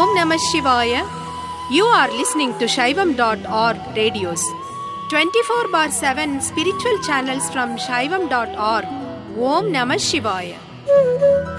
Namah Shivaya. You are listening to Shaivam.org radios. 24 bar 7 spiritual channels from Shaivam.org. Om Namah Shivaya.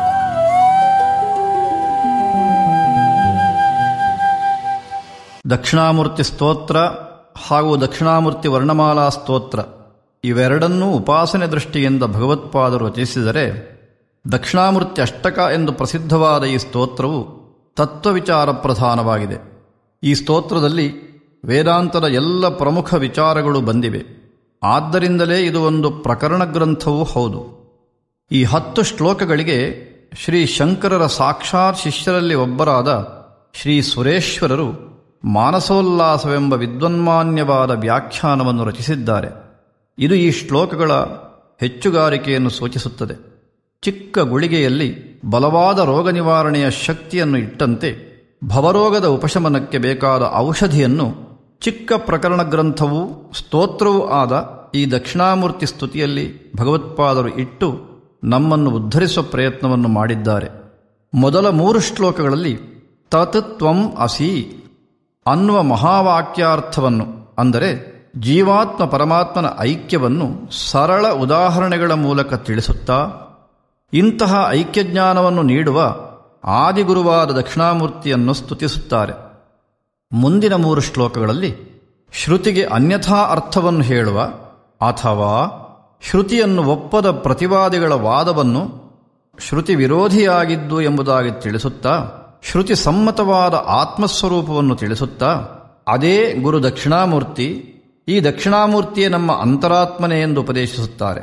Dakshinamurthy ಸ್ತೋತ್ರ ಹಾಗೂ ದಕ್ಷಿಣಾಮೂರ್ತಿ ವರ್ಣಮಾಲಾ ಸ್ತೋತ್ರ ಇವೆರಡನ್ನೂ ಉಪಾಸನೆ ದೃಷ್ಟಿಯಿಂದ ಭಗವತ್ಪಾದರು ರಚಿಸಿದರೆ ದಕ್ಷಿಣಾಮೂರ್ತಿ ಅಷ್ಟಕ ಎಂದು ಪ್ರಸಿದ್ಧವಾದ ಈ ಸ್ತೋತ್ರವು ತತ್ವವಿಚಾರ ಪ್ರಧಾನವಾಗಿದೆ ಈ ಸ್ತೋತ್ರದಲ್ಲಿ ವೇದಾಂತದ ಎಲ್ಲ ಪ್ರಮುಖ ವಿಚಾರಗಳು ಬಂದಿವೆ ಆದ್ದರಿಂದಲೇ ಇದು ಒಂದು ಪ್ರಕರಣ ಗ್ರಂಥವೂ ಹೌದು ಈ ಹತ್ತು ಶ್ಲೋಕಗಳಿಗೆ ಶ್ರೀ ಶಂಕರರ ಸಾಕ್ಷಾತ್ ಶಿಷ್ಯರಲ್ಲಿ ಒಬ್ಬರಾದ ಶ್ರೀ ಸುರೇಶ್ವರರು ಮಾನಸೋಲ್ಲಾಸವೆಂಬ ವಿದ್ವನ್ಮಾನ್ಯವಾದ ವ್ಯಾಖ್ಯಾನವನ್ನು ರಚಿಸಿದ್ದಾರೆ ಇದು ಈ ಶ್ಲೋಕಗಳ ಹೆಚ್ಚುಗಾರಿಕೆಯನ್ನು ಸೂಚಿಸುತ್ತದೆ ಚಿಕ್ಕ ಗುಳಿಗೆಯಲ್ಲಿ ಬಲವಾದ ರೋಗ ನಿವಾರಣೆಯ ಶಕ್ತಿಯನ್ನು ಇಟ್ಟಂತೆ ಭವರೋಗದ ಉಪಶಮನಕ್ಕೆ ಬೇಕಾದ ಔಷಧಿಯನ್ನು ಚಿಕ್ಕ ಪ್ರಕರಣ ಗ್ರಂಥವೂ ಸ್ತೋತ್ರವೂ ಆದ ಈ ದಕ್ಷಿಣಾಮೂರ್ತಿ ಸ್ತುತಿಯಲ್ಲಿ ಭಗವತ್ಪಾದರು ಇಟ್ಟು ನಮ್ಮನ್ನು ಉದ್ಧರಿಸುವ ಪ್ರಯತ್ನವನ್ನು ಮಾಡಿದ್ದಾರೆ ಮೊದಲ ಮೂರು ಶ್ಲೋಕಗಳಲ್ಲಿ ತತ್ ತ್ವಂ ಅಸಿ ಅನ್ನುವ ಮಹಾವಾಕ್ಯಾರ್ಥವನ್ನು ಅಂದರೆ ಜೀವಾತ್ಮ ಪರಮಾತ್ಮನ ಐಕ್ಯವನ್ನು ಸರಳ ಉದಾಹರಣೆಗಳ ಮೂಲಕ ತಿಳಿಸುತ್ತಾ ಇಂತಹ ಐಕ್ಯಜ್ಞಾನವನ್ನು ನೀಡುವ ಆದಿಗುರುವಾದ ದಕ್ಷಿಣಾಮೂರ್ತಿಯನ್ನು ಸ್ತುತಿಸುತ್ತಾರೆ ಮುಂದಿನ ಮೂರು ಶ್ಲೋಕಗಳಲ್ಲಿ ಶ್ರುತಿಗೆ ಅನ್ಯಥಾ ಅರ್ಥವನ್ನು ಹೇಳುವ ಅಥವಾ ಶ್ರುತಿಯನ್ನು ಒಪ್ಪದ ಪ್ರತಿವಾದಿಗಳ ವಾದವನ್ನು ಶ್ರುತಿ ವಿರೋಧಿಯಾಗಿದ್ದು ಎಂಬುದಾಗಿ ತಿಳಿಸುತ್ತಾ ಶ್ರುತಿ ಸಮ್ಮತವಾದ ಆತ್ಮಸ್ವರೂಪವನ್ನು ತಿಳಿಸುತ್ತಾ ಅದೇ ಗುರು ದಕ್ಷಿಣಾಮೂರ್ತಿ ಈ ದಕ್ಷಿಣಾಮೂರ್ತಿಯೇ ನಮ್ಮ ಅಂತರಾತ್ಮನೆ ಎಂದು ಉಪದೇಶಿಸುತ್ತಾರೆ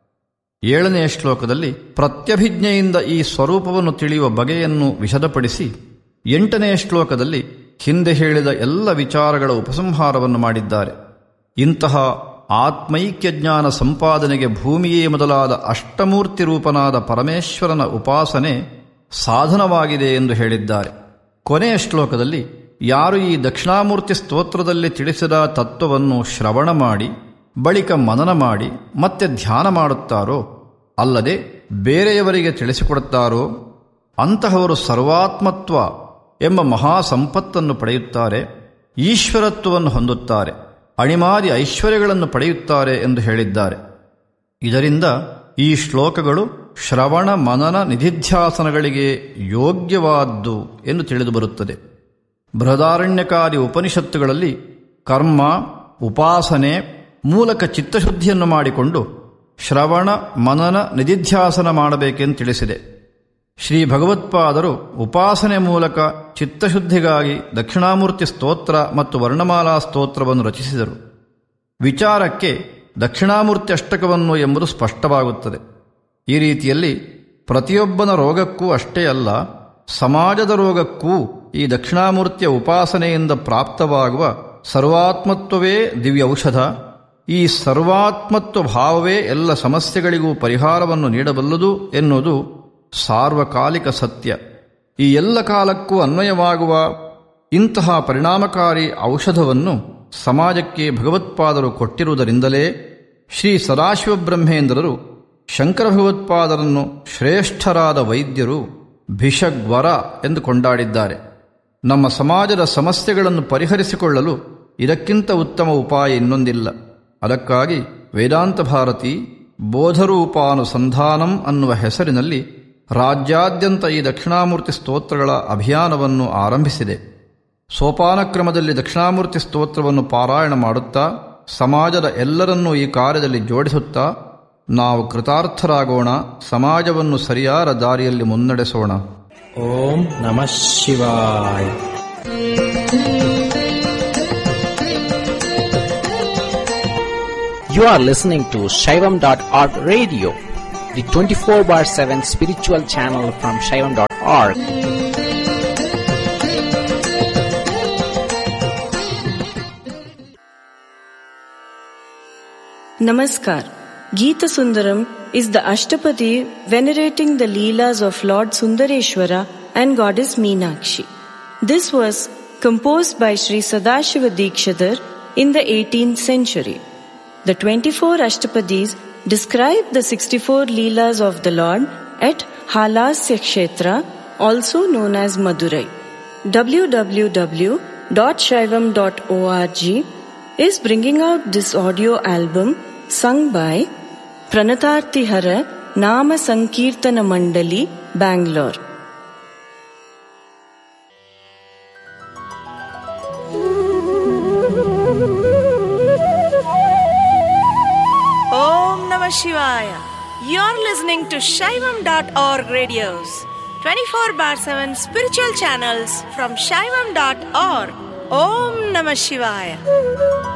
ಏಳನೆಯ ಶ್ಲೋಕದಲ್ಲಿ ಪ್ರತ್ಯಭಿಜ್ಞೆಯಿಂದ ಈ ಸ್ವರೂಪವನ್ನು ತಿಳಿಯುವ ಬಗೆಯನ್ನು ವಿಶದಪಡಿಸಿ ಎಂಟನೆಯ ಶ್ಲೋಕದಲ್ಲಿ ಹಿಂದೆ ಹೇಳಿದ ಎಲ್ಲ ವಿಚಾರಗಳ ಉಪಸಂಹಾರವನ್ನು ಮಾಡಿದ್ದಾರೆ ಇಂತಹ ಆತ್ಮೈಕ್ಯ ಜ್ಞಾನ ಸಂಪಾದನೆಗೆ ಭೂಮಿಯೇ ಮೊದಲಾದ ಅಷ್ಟಮೂರ್ತಿ ರೂಪನಾದ ಪರಮೇಶ್ವರನ ಉಪಾಸನೆ ಸಾಧನವಾಗಿದೆ ಎಂದು ಹೇಳಿದ್ದಾರೆ ಕೊನೆಯ ಶ್ಲೋಕದಲ್ಲಿ ಯಾರು ಈ ದಕ್ಷಿಣಾಮೂರ್ತಿ ಸ್ತೋತ್ರದಲ್ಲಿ ತಿಳಿಸಿದ ತತ್ವವನ್ನು ಶ್ರವಣ ಮಾಡಿ ಬಳಿಕ ಮನನ ಮಾಡಿ ಮತ್ತೆ ಧ್ಯಾನ ಮಾಡುತ್ತಾರೋ ಅಲ್ಲದೆ ಬೇರೆಯವರಿಗೆ ತಿಳಿಸಿಕೊಡುತ್ತಾರೋ ಅಂತಹವರು ಸರ್ವಾತ್ಮತ್ವ ಎಂಬ ಮಹಾ ಸಂಪತ್ತನ್ನು ಪಡೆಯುತ್ತಾರೆ ಈಶ್ವರತ್ವವನ್ನು ಹೊಂದುತ್ತಾರೆ ಅಣಿಮಾದಿ ಐಶ್ವರ್ಯಗಳನ್ನು ಪಡೆಯುತ್ತಾರೆ ಎಂದು ಹೇಳಿದ್ದಾರೆ ಇದರಿಂದ ಈ ಶ್ಲೋಕಗಳು ಶ್ರವಣ ಮನನ ನಿಧಿಧ್ಯಾಸನಗಳಿಗೆ ಯೋಗ್ಯವಾದ್ದು ಎಂದು ತಿಳಿದು ಬರುತ್ತದೆ ಬೃಹದಾರಣ್ಯಕಾರಿ ಉಪನಿಷತ್ತುಗಳಲ್ಲಿ ಕರ್ಮ ಉಪಾಸನೆ ಮೂಲಕ ಚಿತ್ತಶುದ್ಧಿಯನ್ನು ಮಾಡಿಕೊಂಡು ಶ್ರವಣ ಮನನ ನಿಧಿಧ್ಯಾಸನ ಮಾಡಬೇಕೆಂದು ತಿಳಿಸಿದೆ ಶ್ರೀ ಭಗವತ್ಪಾದರು ಉಪಾಸನೆ ಮೂಲಕ ಚಿತ್ತಶುದ್ಧಿಗಾಗಿ ದಕ್ಷಿಣಾಮೂರ್ತಿ ಸ್ತೋತ್ರ ಮತ್ತು ವರ್ಣಮಾಲಾ ಸ್ತೋತ್ರವನ್ನು ರಚಿಸಿದರು ವಿಚಾರಕ್ಕೆ ದಕ್ಷಿಣಾಮೂರ್ತಿ ಅಷ್ಟಕವನ್ನು ಎಂಬುದು ಸ್ಪಷ್ಟವಾಗುತ್ತದೆ ಈ ರೀತಿಯಲ್ಲಿ ಪ್ರತಿಯೊಬ್ಬನ ರೋಗಕ್ಕೂ ಅಷ್ಟೇ ಅಲ್ಲ ಸಮಾಜದ ರೋಗಕ್ಕೂ ಈ ದಕ್ಷಿಣಾಮೂರ್ತಿಯ ಉಪಾಸನೆಯಿಂದ ಪ್ರಾಪ್ತವಾಗುವ ಸರ್ವಾತ್ಮತ್ವವೇ ದಿವ್ಯ ಔಷಧ ಈ ಸರ್ವಾತ್ಮತ್ವ ಭಾವವೇ ಎಲ್ಲ ಸಮಸ್ಯೆಗಳಿಗೂ ಪರಿಹಾರವನ್ನು ನೀಡಬಲ್ಲದು ಎನ್ನುವುದು ಸಾರ್ವಕಾಲಿಕ ಸತ್ಯ ಈ ಎಲ್ಲ ಕಾಲಕ್ಕೂ ಅನ್ವಯವಾಗುವ ಇಂತಹ ಪರಿಣಾಮಕಾರಿ ಔಷಧವನ್ನು ಸಮಾಜಕ್ಕೆ ಭಗವತ್ಪಾದರು ಕೊಟ್ಟಿರುವುದರಿಂದಲೇ ಶ್ರೀ ಸದಾಶಿವ ಬ್ರಹ್ಮೇಂದ್ರರು ಶಂಕರ ಭಗವತ್ಪಾದರನ್ನು ಶ್ರೇಷ್ಠರಾದ ವೈದ್ಯರು ಭಿಷಗ್ವರ ಎಂದು ಕೊಂಡಾಡಿದ್ದಾರೆ ನಮ್ಮ ಸಮಾಜದ ಸಮಸ್ಯೆಗಳನ್ನು ಪರಿಹರಿಸಿಕೊಳ್ಳಲು ಇದಕ್ಕಿಂತ ಉತ್ತಮ ಉಪಾಯ ಇನ್ನೊಂದಿಲ್ಲ ಅದಕ್ಕಾಗಿ ವೇದಾಂತ ಭಾರತಿ ಬೋಧರೂಪಾನುಸಂಧಾನಂ ಅನ್ನುವ ಹೆಸರಿನಲ್ಲಿ ರಾಜ್ಯಾದ್ಯಂತ ಈ ದಕ್ಷಿಣಾಮೂರ್ತಿ ಸ್ತೋತ್ರಗಳ ಅಭಿಯಾನವನ್ನು ಆರಂಭಿಸಿದೆ ಸೋಪಾನ ಕ್ರಮದಲ್ಲಿ ದಕ್ಷಿಣಾಮೂರ್ತಿ ಸ್ತೋತ್ರವನ್ನು ಪಾರಾಯಣ ಮಾಡುತ್ತಾ ಸಮಾಜದ ಎಲ್ಲರನ್ನೂ ಈ ಕಾರ್ಯದಲ್ಲಿ ಜೋಡಿಸುತ್ತಾ ನಾವು ಕೃತಾರ್ಥರಾಗೋಣ ಸಮಾಜವನ್ನು ಸರಿಯಾದ ದಾರಿಯಲ್ಲಿ ಮುನ್ನಡೆಸೋಣ ಓಂ ನಮಃ ಶಿವಾಯ You are listening to Shaivam.org radio, the 24 bar 7 spiritual channel from Shaivam.org. Namaskar. Geeta Sundaram is the Ashtapadi venerating the Leelas of Lord Sundareshwara and Goddess Meenakshi. This was composed by Sri Sadashiva Dikshadhar in the 18th century. The 24 Ashtapadis describe the 64 Leelas of the Lord at Halasya Kshetra, also known as Madurai. www.shaivam.org is bringing out this audio album sung by Pranatarthihara Nama Sankirtana Mandali, Bangalore. Om Namah Shivaya. You're listening to Shaivam.org radios, 24 bar 7 spiritual channels from Shaivam.org. Om Namah Shivaya.